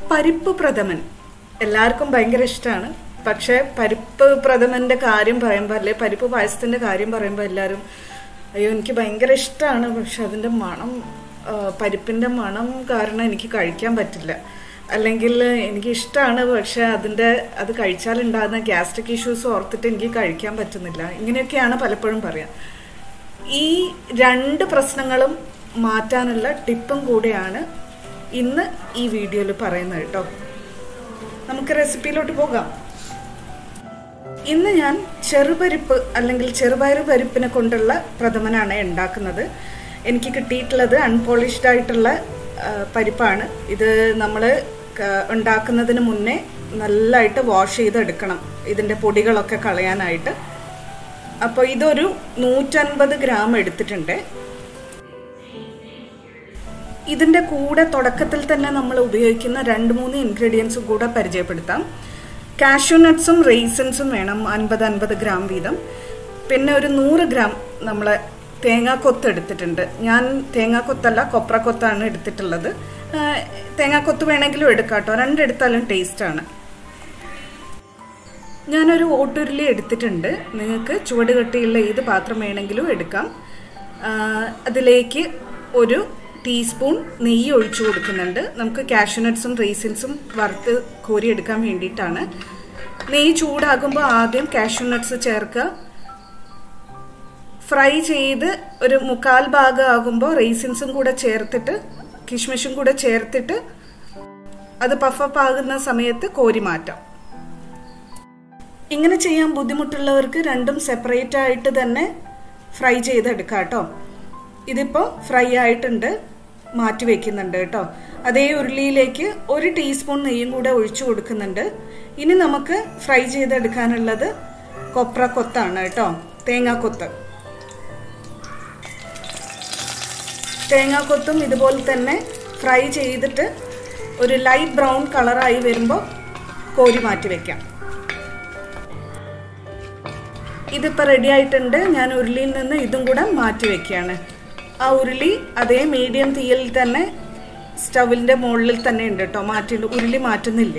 പരിപ്പ് പ്രഥമൻ എല്ലാവർക്കും ഭയങ്കര ഇഷ്ടമാണ് പക്ഷെ പരിപ്പ് പ്രഥമന്റെ കാര്യം പറയുമ്പോൾ അല്ലെ പരിപ്പ് പായസത്തിന്റെ കാര്യം പറയുമ്പോൾ എല്ലാവരും അയ്യോ എനിക്ക് ഭയങ്കര ഇഷ്ടമാണ് പക്ഷെ അതിന്റെ മണം ആ, പരിപ്പിന്റെ മണം കാരണം എനിക്ക് കഴിക്കാൻ പറ്റില്ല അല്ലെങ്കിൽ എനിക്ക് ഇഷ്ടമാണ് പക്ഷെ അതിന്റെ അത് കഴിച്ചാൽ ഉണ്ടാകുന്ന ഗ്യാസ്ട്രിക് ഇഷ്യൂസ് ഓർത്തിട്ട് എനിക്ക് കഴിക്കാൻ പറ്റുന്നില്ല ഇങ്ങനെയൊക്കെയാണ് പലപ്പോഴും പറയാം ഈ രണ്ട് പ്രശ്നങ്ങളും മാറ്റാനുള്ള ടിപ്പും കൂടെയാണ് ഇന്ന് ഈ വീഡിയോയിൽ പറയുന്നത് കേട്ടോ നമുക്ക് റെസിപ്പിയിലോട്ട് പോകാം ഇന്ന് ഞാൻ ചെറുപരിപ്പ് അല്ലെങ്കിൽ ചെറുപയർ പരിപ്പിനെ കൊണ്ടുള്ള പ്രഥമനാണ് ഉണ്ടാക്കുന്നത് എനിക്ക് കിട്ടിയിട്ടുള്ളത് അൺപോളിഷ്ഡ് ആയിട്ടുള്ള ആ, പരിപ്പാണ് ഇത് നമ്മൾ ഉണ്ടാക്കുന്നതിന് മുന്നേ നല്ലതായിട്ട് വാഷ് ചെയ്തെടുക്കണം ഇതിൻ്റെ പൊടികളൊക്കെ കളയാനായിട്ട് അപ്പോൾ ഇതൊരു നൂറ്റൻപത് ഗ്രാം എടുത്തിട്ടുണ്ട് ഇതിൻ്റെ കൂടെ തുടക്കത്തിൽ തന്നെ നമ്മൾ ഉപയോഗിക്കുന്ന രണ്ട് മൂന്ന് ഇൻഗ്രീഡിയൻസും കൂടെ പരിചയപ്പെടുത്താം കാഷ്യൂ നട്ട്സും റേസിൻസും വേണം അൻപത് അൻപത് ഗ്രാം വീതം പിന്നെ ഒരു നൂറ് ഗ്രാം നമ്മൾ തേങ്ങാക്കൊത്ത് എടുത്തിട്ടുണ്ട് ഞാൻ തേങ്ങാക്കൊത്തല്ല കൊപ്രക്കൊത്താണ് എടുത്തിട്ടുള്ളത് ആ, തേങ്ങാക്കൊത്ത് വേണമെങ്കിലും എടുക്കാം കേട്ടോ രണ്ടെടുത്താലും ടേസ്റ്റാണ് ഞാനൊരു ഓട്ടുരുളി എടുത്തിട്ടുണ്ട് നിങ്ങൾക്ക് ചുവട് കട്ടിയുള്ള ഏത് പാത്രം വേണമെങ്കിലും എടുക്കാം ആ, അതിലേക്ക് ഒരു ടീസ്പൂൺ നെയ്യ് ഒഴിച്ചു കൊടുക്കുന്നുണ്ട് നമുക്ക് കാഷ്യൂനട്ട്സും റേസിൻസും വറുത്ത് കോരിയെടുക്കാൻ വേണ്ടിയിട്ടാണ് നെയ്യ് ചൂടാകുമ്പോൾ ആദ്യം കാഷ്യൂനട്ട്സ് ചേർക്കുക ഫ്രൈ ചെയ്ത് ഒരു മുക്കാൽ ഭാഗം ആകുമ്പോൾ റേസിൻസും കൂടെ ചേർത്തിട്ട് കിഷ്മിഷും കൂടെ ചേർത്തിട്ട് അത് പഫപ്പ് ആകുന്ന സമയത്ത് കോരി മാറ്റാം ഇങ്ങനെ ചെയ്യാൻ ബുദ്ധിമുട്ടുള്ളവർക്ക് രണ്ടും സെപ്പറേറ്റ് ആയിട്ട് തന്നെ ഫ്രൈ ചെയ്തെടുക്കാം കേട്ടോ ഇതിപ്പോൾ ഫ്രൈ ആയിട്ടുണ്ട് മാറ്റി വെക്കുന്നുണ്ട് കേട്ടോ അതേ ഉരുളിയിലേക്ക് ഒരു ടീസ്പൂൺ നെയ്യും കൂടെ ഒഴിച്ചു കൊടുക്കുന്നുണ്ട് ഇനി നമുക്ക് ഫ്രൈ ചെയ്തെടുക്കാനുള്ളത് കൊപ്ര കൊത്താണ് കേട്ടോ തേങ്ങാക്കൊത്ത് തേങ്ങാക്കൊത്തും ഇതുപോലെ തന്നെ ഫ്രൈ ചെയ്തിട്ട് ഒരു ലൈറ്റ് ബ്രൗൺ കളറായി വരുമ്പോൾ കോരി മാറ്റി വെക്കാം ഇതിപ്പോൾ റെഡി ആയിട്ടുണ്ട് ഞാൻ ഉരുളിയിൽ നിന്ന് ഇതും കൂടെ മാറ്റി വെക്കുകയാണ് ആ ഉരുളി അതേ മീഡിയം തീയിൽ തന്നെ സ്റ്റവിൻ്റെ മുകളിൽ തന്നെ ഉണ്ട് കേട്ടോ മാറ്റി ഉരുളി മാറ്റുന്നില്ല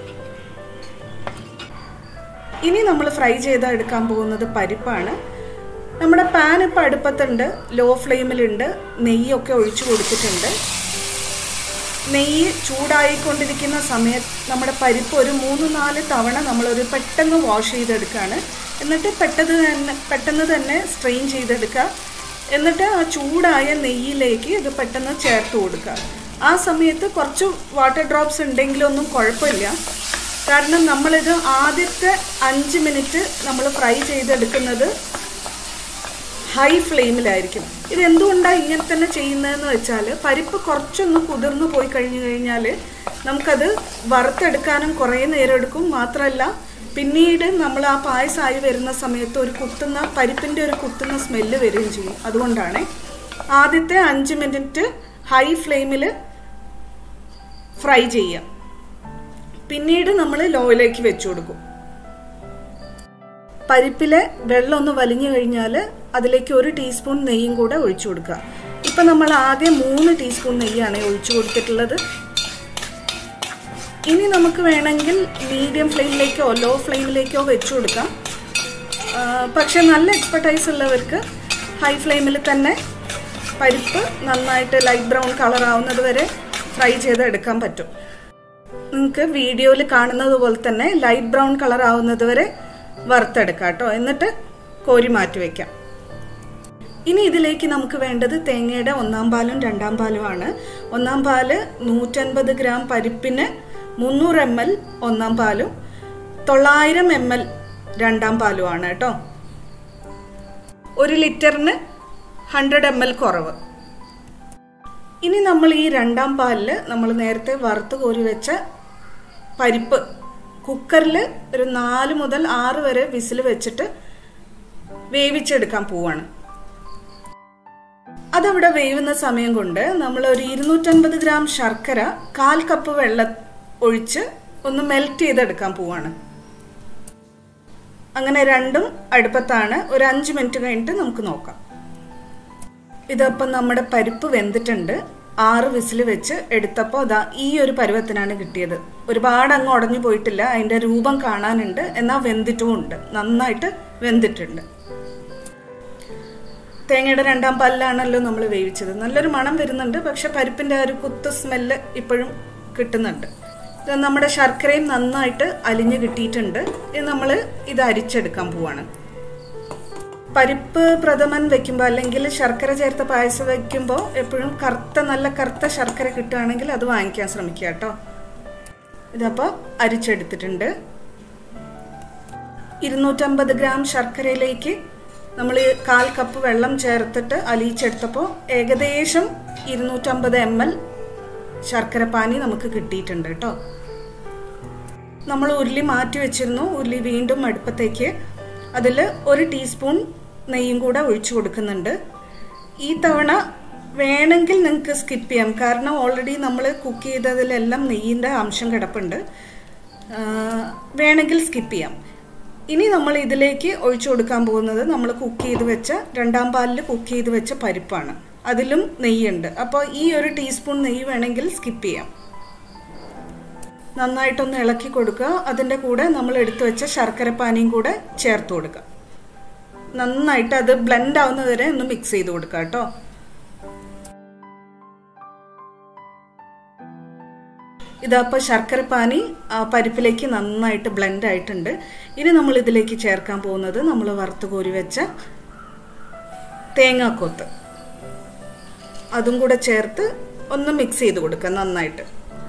ഇനി നമ്മൾ ഫ്രൈ ചെയ്ത് എടുക്കാൻ പോകുന്നത് പരിപ്പാണ് നമ്മുടെ പാൻ ഇപ്പോൾ അടുപ്പത്തുണ്ട് ലോ ഫ്ലെയിമിലുണ്ട് നെയ്യൊക്കെ ഒഴിച്ചു കൊടുത്തിട്ടുണ്ട് നെയ്യ് ചൂടായിക്കൊണ്ടിരിക്കുന്ന സമയത്ത് നമ്മുടെ പരിപ്പ് ഒരു മൂന്ന് നാല് തവണ നമ്മളൊരു പെട്ടെന്ന് വാഷ് ചെയ്തെടുക്കുകയാണ് എന്നിട്ട് പെട്ടെന്ന് തന്നെ പെട്ടെന്ന് തന്നെ സ്ട്രെയിൻ ചെയ്തെടുക്കുക എന്നിട്ട് ആ ചൂടായ നെയ്യിലേക്ക് ഇത് പെട്ടെന്ന് ചേർത്ത് കൊടുക്കുക ആ സമയത്ത് കുറച്ച് വാട്ടർ ഡ്രോപ്സ് ഉണ്ടെങ്കിലൊന്നും കുഴപ്പമില്ല കാരണം നമ്മളിത് ആദ്യത്തെ അഞ്ച് മിനിറ്റ് നമ്മൾ ഫ്രൈ ചെയ്തെടുക്കുന്നത് ഹൈ ഫ്ലെയിമിലായിരിക്കും ഇത് എന്തുകൊണ്ടാണ് ഇങ്ങനെ തന്നെ ചെയ്യുന്നതെന്ന് വെച്ചാൽ പരിപ്പ് കുറച്ചൊന്ന് കുതിർന്നു പോയി കഴിഞ്ഞു കഴിഞ്ഞാൽ നമുക്കത് വറുത്തെടുക്കാനും കുറേ നേരം എടുക്കും മാത്രമല്ല പിന്നീട് നമ്മൾ ആ പായസമായി വരുന്ന സമയത്ത് ഒരു കുത്തുന്ന പരിപ്പിൻ്റെ ഒരു കുത്തുന്ന സ്മെല്ല് വരികയും ചെയ്യും അതുകൊണ്ടാണ് ആദ്യത്തെ അഞ്ച് മിനിറ്റ് ഹൈ ഫ്ലെയിമിൽ ഫ്രൈ ചെയ്യുക പിന്നീട് നമ്മൾ ലോയിലേക്ക് വെച്ചു കൊടുക്കും പരിപ്പിലെ വെള്ളം ഒന്ന് വലിഞ്ഞു കഴിഞ്ഞാൽ അതിലേക്ക് ഒരു ടീസ്പൂൺ നെയ്യും കൂടെ ഒഴിച്ചു കൊടുക്കുക ഇപ്പം നമ്മൾ ആദ്യം മൂന്ന് ടീസ്പൂൺ നെയ്യാണ് ഒഴിച്ചു കൊടുത്തിട്ടുള്ളത് ഇനി നമുക്ക് വേണമെങ്കിൽ മീഡിയം ഫ്ലെയിമിലേക്കോ ലോ ഫ്ലെയിമിലേക്കോ വെച്ചു കൊടുക്കാം ആ, പക്ഷെ നല്ല എക്സ്പെർട്ടൈസ് ഉള്ളവർക്ക് ഹൈ ഫ്ലെയിമിൽ തന്നെ പരിപ്പ് നന്നായിട്ട് ലൈറ്റ് ബ്രൗൺ കളർ ആവുന്നത് വരെ ഫ്രൈ ചെയ്ത് എടുക്കാൻ പറ്റും നിങ്ങൾക്ക് വീഡിയോയിൽ കാണുന്നത് പോലെ തന്നെ ലൈറ്റ് ബ്രൗൺ കളർ ആവുന്നത് വരെ വറുത്തെടുക്കാം കേട്ടോ എന്നിട്ട് കോരി മാറ്റി വെക്കാം ഇനി ഇതിലേക്ക് നമുക്ക് വേണ്ടത് തേങ്ങയുടെ ഒന്നാം പാലും രണ്ടാം പാലുമാണ് ഒന്നാം പാല് നൂറ്റൻപത് ഗ്രാം പരിപ്പിന് മുന്നൂറ് എം എൽ ഒന്നാം പാലും തൊള്ളായിരം എം എൽ രണ്ടാം പാലുമാണ് കേട്ടോ ഒരു ലിറ്ററിന് ഹൺഡ്രഡ് എം എൽ കുറവ് ഇനി നമ്മൾ ഈ രണ്ടാം പാലിൽ നമ്മൾ നേരത്തെ വറുത്ത് കോരി വെച്ച പരിപ്പ് കുക്കറിൽ ഒരു നാല് മുതൽ ആറ് വരെ വിസിൽ വെച്ചിട്ട് വേവിച്ചെടുക്കാൻ പോവാണ് അതവിടെ വേവുന്ന സമയം കൊണ്ട് നമ്മൾ ഒരു ഇരുന്നൂറ്റൻപത് ഗ്രാം ശർക്കര കാൽ കപ്പ് വെള്ളം ഒഴിച്ച് ഒന്ന് മെൽറ്റ് ചെയ്തെടുക്കാൻ പോവാണ് അങ്ങനെ രണ്ടും അടുപ്പത്താണ് ഒരു അഞ്ച് മിനിറ്റ് കഴിഞ്ഞിട്ട് നമുക്ക് നോക്കാം ഇതപ്പം നമ്മുടെ പരിപ്പ് വെന്തിട്ടുണ്ട് ആറ് വിസിൽ വെച്ച് എടുത്തപ്പോൾ അതാ ഈ ഒരു പരുവത്തിനാണ് കിട്ടിയത് ഒരുപാട് അങ്ങ് ഉടഞ്ഞു പോയിട്ടില്ല അതിൻ്റെ രൂപം കാണാനുണ്ട് എന്നാൽ വെന്തിട്ടും ഉണ്ട് നന്നായിട്ട് വെന്തിട്ടുണ്ട് തേങ്ങയുടെ രണ്ടാം പാലിലാണല്ലോ നമ്മൾ വേവിച്ചത് നല്ലൊരു മണം വരുന്നുണ്ട് പക്ഷെ പരിപ്പിൻ്റെ ആ ഒരു കുത്ത് സ്മെല്ല് ഇപ്പോഴും കിട്ടുന്നുണ്ട് ഇത് നമ്മുടെ ശർക്കരയും നന്നായിട്ട് അലിഞ്ഞ് കിട്ടിയിട്ടുണ്ട് ഇത് നമ്മൾ ഇത് അരിച്ചെടുക്കാൻ പോവാണ് പരിപ്പ് പ്രഥമൻ വെക്കുമ്പോൾ അല്ലെങ്കിൽ ശർക്കര ചേർത്ത പായസം വെക്കുമ്പോൾ എപ്പോഴും കറുത്ത നല്ല കറുത്ത ശർക്കര കിട്ടുകയാണെങ്കിൽ അത് വാങ്ങിക്കാൻ ശ്രമിക്കുക കേട്ടോ ഇതപ്പോൾ അരിച്ചെടുത്തിട്ടുണ്ട് ഇരുന്നൂറ്റമ്പത് ഗ്രാം ശർക്കരയിലേക്ക് നമ്മൾ കാൽ കപ്പ് വെള്ളം ചേർത്തിട്ട് അലിയിച്ചെടുത്തപ്പോൾ ഏകദേശം ഇരുന്നൂറ്റമ്പത് എം എൽ ശർക്കര പാനി നമുക്ക് കിട്ടിയിട്ടുണ്ട് കേട്ടോ നമ്മൾ ഉരുളി മാറ്റി വെച്ചിരുന്നു ഉരുളി വീണ്ടും അടുപ്പത്തേക്ക് അതിൽ ഒരു ടീസ്പൂൺ നെയ്യും കൂടെ ഒഴിച്ചു കൊടുക്കുന്നുണ്ട് ഈ തവണ വേണമെങ്കിൽ നിങ്ങൾക്ക് സ്കിപ്പ് ചെയ്യാം കാരണം ഓൾറെഡി നമ്മൾ കുക്ക് ചെയ്തതിലെല്ലാം നെയ്യിൻ്റെ അംശം കിടപ്പുണ്ട് വേണമെങ്കിൽ സ്കിപ്പ് ചെയ്യാം ഇനി നമ്മൾ ഇതിലേക്ക് ഒഴിച്ചു കൊടുക്കാൻ പോകുന്നത് നമ്മൾ കുക്ക് ചെയ്ത് വെച്ച രണ്ടാം പാലിൽ കുക്ക് ചെയ്ത് വെച്ച പരിപ്പാണ് അതിലും നെയ്യുണ്ട് അപ്പോൾ ഈ ഒരു ടീസ്പൂൺ നെയ്യ് വേണമെങ്കിൽ സ്കിപ്പ് ചെയ്യാം നന്നായിട്ടൊന്ന് ഇളക്കി കൊടുക്കുക അതിൻ്റെ കൂടെ നമ്മൾ എടുത്തു വെച്ച ശർക്കരപ്പാനിയും കൂടെ ചേർത്ത് കൊടുക്കുക നന്നായിട്ട് അത് ബ്ലെൻഡ് ആവുന്നത് വരെ ഒന്ന് മിക്സ് ചെയ്ത് കൊടുക്കുക കേട്ടോ ഇതപ്പോൾ ശർക്കരപ്പാനി പരിപ്പിലേക്ക് നന്നായിട്ട് ബ്ലെൻഡ് ആയിട്ടുണ്ട് ഇനി നമ്മൾ ഇതിലേക്ക് ചേർക്കാൻ പോകുന്നത് നമ്മൾ വറുത്ത് കോരി വെച്ച തേങ്ങാക്കൊത്ത് അതും കൂടെ ചേർത്ത് ഒന്ന് മിക്സ് ചെയ്ത് കൊടുക്കുക നന്നായിട്ട്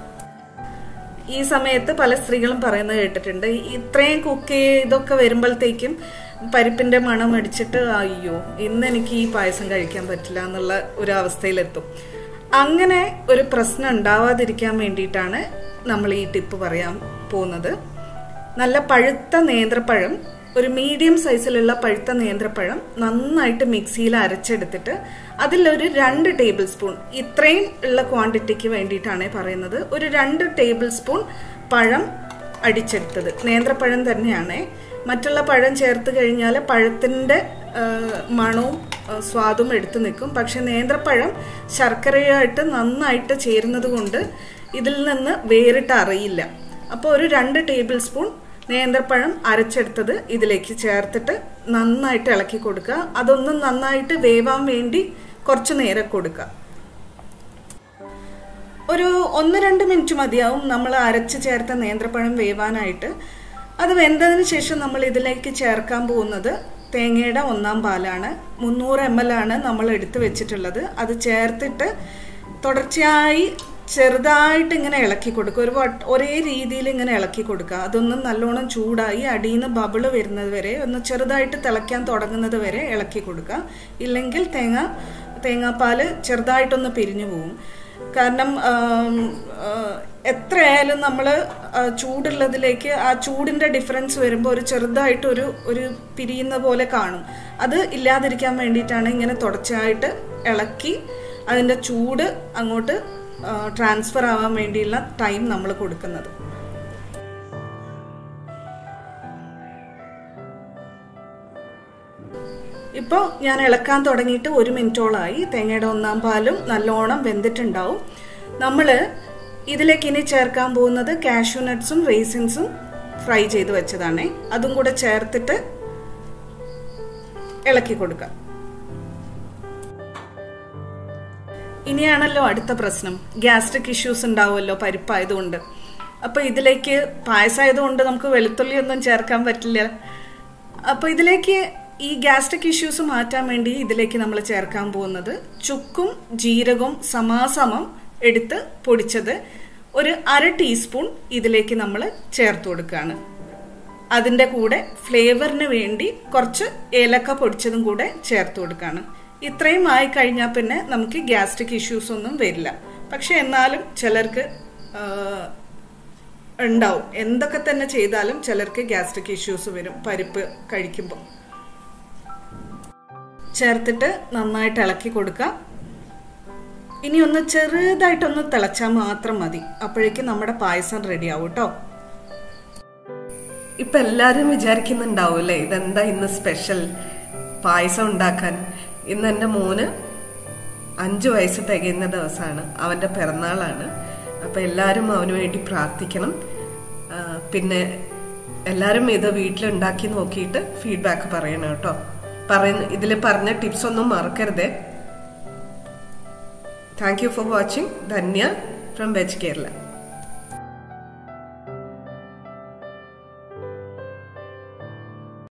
ഈ സമയത്ത് പല സ്ത്രീകളും പറയുന്നത് കേട്ടിട്ടുണ്ട് ഇത്രയും കുക്ക് ചെയ്തൊക്കെ വരുമ്പോഴത്തേക്കും പരിപ്പിന്റെ മണം അടിച്ചിട്ട് അയ്യോ ഇന്ന് എനിക്ക് ഈ പായസം കഴിക്കാൻ പറ്റില്ല എന്നുള്ള ഒരു അവസ്ഥയിലെത്തും അങ്ങനെ ഒരു പ്രശ്നം ഉണ്ടാവാതിരിക്കാൻ വേണ്ടിയിട്ടാണ് നമ്മൾ ഈ ടിപ്പ് പറയാൻ പോകുന്നത് നല്ല പഴുത്ത നേന്ത്രപ്പഴം ഒരു മീഡിയം സൈസിലുള്ള പഴുത്ത നേന്ത്രപ്പഴം നന്നായിട്ട് മിക്സിയിൽ അരച്ചെടുത്തിട്ട് അതിലൊരു രണ്ട് ടേബിൾ സ്പൂൺ ഇത്രയും ഉള്ള ക്വാണ്ടിറ്റിക്ക് വേണ്ടിയിട്ടാണ് പറയുന്നത് ഒരു രണ്ട് ടേബിൾ സ്പൂൺ പഴം അടിച്ചെടുത്തത് നേന്ത്രപ്പഴം തന്നെയാണ് മറ്റുള്ള പഴം ചേർത്ത് കഴിഞ്ഞാൽ പഴത്തിൻ്റെ മണവും സ്വാദും എടുത്തു നിൽക്കും പക്ഷെ നേന്ത്രപ്പഴം ശർക്കരയായിട്ട് നന്നായിട്ട് ചേരുന്നത് കൊണ്ട് ഇതിൽ നിന്ന് വേറിട്ട് അറിയില്ല അപ്പോൾ ഒരു രണ്ട് ടേബിൾ സ്പൂൺ നേന്ത്രപ്പഴം അരച്ചെടുത്തത് ഇതിലേക്ക് ചേർത്തിട്ട് നന്നായിട്ട് ഇളക്കി കൊടുക്കുക അതൊന്ന് നന്നായിട്ട് വേവാൻ വേണ്ടി കുറച്ച് നേരം കൊടുക്കുക ഒരു ഒന്ന് രണ്ട് മിനിറ്റ് മതിയാവും നമ്മൾ അരച്ച് ചേർത്ത നേന്ത്രപ്പഴം വേവാനായിട്ട് അത് വെന്തതിന് ശേഷം നമ്മൾ ഇതിലേക്ക് ചേർക്കാൻ പോകുന്നത് തേങ്ങയുടെ ഒന്നാം പാലാണ് മുന്നൂറ് എം എൽ ആണ് നമ്മൾ എടുത്തു വെച്ചിട്ടുള്ളത് അത് ചേർത്തിട്ട് തുടർച്ചയായി ചെറുതായിട്ട് ഇങ്ങനെ ഇളക്കി കൊടുക്കുക ഒരു ഒരേ രീതിയിൽ ഇങ്ങനെ ഇളക്കി കൊടുക്കുക അതൊന്നും നല്ലോണം ചൂടായി അടിയിൽ നിന്ന് ബബിള് വരുന്നത് വരെ ഒന്ന് ചെറുതായിട്ട് തിളയ്ക്കാൻ തുടങ്ങുന്നത് വരെ ഇളക്കി കൊടുക്കുക ഇല്ലെങ്കിൽ തേങ്ങ തേങ്ങാപ്പാൽ ചെറുതായിട്ടൊന്ന് പിരിഞ്ഞു പോകും കാരണം എത്രയായാലും നമ്മൾ ചൂടുള്ളതിലേക്ക് ആ ചൂടിൻ്റെ ഡിഫറൻസ് വരുമ്പോൾ ഒരു ചെറുതായിട്ട് ഒരു ഒരു പിരിയുന്ന പോലെ കാണും അത് ഇല്ലാതിരിക്കാൻ വേണ്ടിയിട്ടാണ് ഇങ്ങനെ തുടർച്ചയായിട്ട് ഇളക്കി അതിൻ്റെ ചൂട് അങ്ങോട്ട് ട്രാൻസ്ഫർ ആവാൻ വേണ്ടിയുള്ള ടൈം നമ്മൾ കൊടുക്കുന്നത് ഇപ്പോൾ ഞാൻ ഇളക്കാൻ തുടങ്ങിയിട്ട് ഒരു മിനിറ്റോളായി തേങ്ങയുടെ ഒന്നാം പാലും നല്ലോണം വെന്തിട്ടുണ്ടാവും നമ്മൾ ഇതിലേക്ക് ഇനി ചേർക്കാൻ പോകുന്നത് കാഷ്യൂ നട്ട്സും റേസിൻസും ഫ്രൈ ചെയ്ത് വെച്ചതാണ് അതും കൂടെ ചേർത്തിട്ട് ഇളക്കി കൊടുക്കാം ഇനിയാണല്ലോ അടുത്ത പ്രശ്നം ഗ്യാസ്ട്രിക് ഇഷ്യൂസ് ഉണ്ടാവുമല്ലോ പരിപ്പായതുകൊണ്ട് അപ്പോൾ ഇതിലേക്ക് പായസമായതുകൊണ്ട് നമുക്ക് വെളുത്തുള്ളി ഒന്നും ചേർക്കാൻ പറ്റില്ല അപ്പോൾ ഇതിലേക്ക് ഈ ഗ്യാസ്ട്രിക് ഇഷ്യൂസ് മാറ്റാൻ വേണ്ടി ഇതിലേക്ക് നമ്മൾ ചേർക്കാൻ പോകുന്നത് ചുക്കും ജീരകവും സമാസമം എടുത്ത് പൊടിച്ചത് ഒരു അര ടീസ്പൂൺ ഇതിലേക്ക് നമ്മൾ ചേർത്ത് കൊടുക്കുകയാണ് അതിൻ്റെ കൂടെ ഫ്ലേവറിന് വേണ്ടി കുറച്ച് ഏലക്ക പൊടിച്ചതും കൂടെ ചേർത്ത് കൊടുക്കുകയാണ് ഇത്രയും ആയി കഴിഞ്ഞാൽ പിന്നെ നമുക്ക് ഗ്യാസ്ട്രിക് ഇഷ്യൂസ് ഒന്നും വരില്ല പക്ഷെ എന്നാലും ചിലർക്ക് ഉണ്ടാവും എന്തൊക്കെ തന്നെ ചെയ്താലും ചിലർക്ക് ഗ്യാസ്ട്രിക് ഇഷ്യൂസ് വരും പരിപ്പ് കഴിക്കുമ്പോൾ ചേർത്തിട്ട് നന്നായിട്ട് ഇളക്കി കൊടുക്കാം ഇനി ഒന്ന് ചെറുതായിട്ടൊന്ന് തിളച്ചാൽ മാത്രം മതി അപ്പോഴേക്കും നമ്മുടെ പായസം റെഡി ആവും കേട്ടോ ഇപ്പൊ എല്ലാരും വിചാരിക്കുന്നുണ്ടാവും അല്ലേ ഇതെന്താ ഇന്ന് സ്പെഷ്യൽ പായസം ഉണ്ടാക്കാൻ ഇന്ന് എൻ്റെ മോന് അഞ്ചു വയസ്സ് തികയുന്ന ദിവസമാണ് അവന്റെ പിറന്നാളാണ് അപ്പൊ എല്ലാവരും അവന് വേണ്ടി പ്രാർത്ഥിക്കണം ആ, പിന്നെ എല്ലാവരും ഇത് വീട്ടിലുണ്ടാക്കി നോക്കിയിട്ട് ഫീഡ്ബാക്ക് പറയണം കേട്ടോ പറയുന്ന ഇതിൽ പറഞ്ഞ ടിപ്സ് ഒന്നും മറക്കരുതേ thank you for watching Dhanya from veg Kerala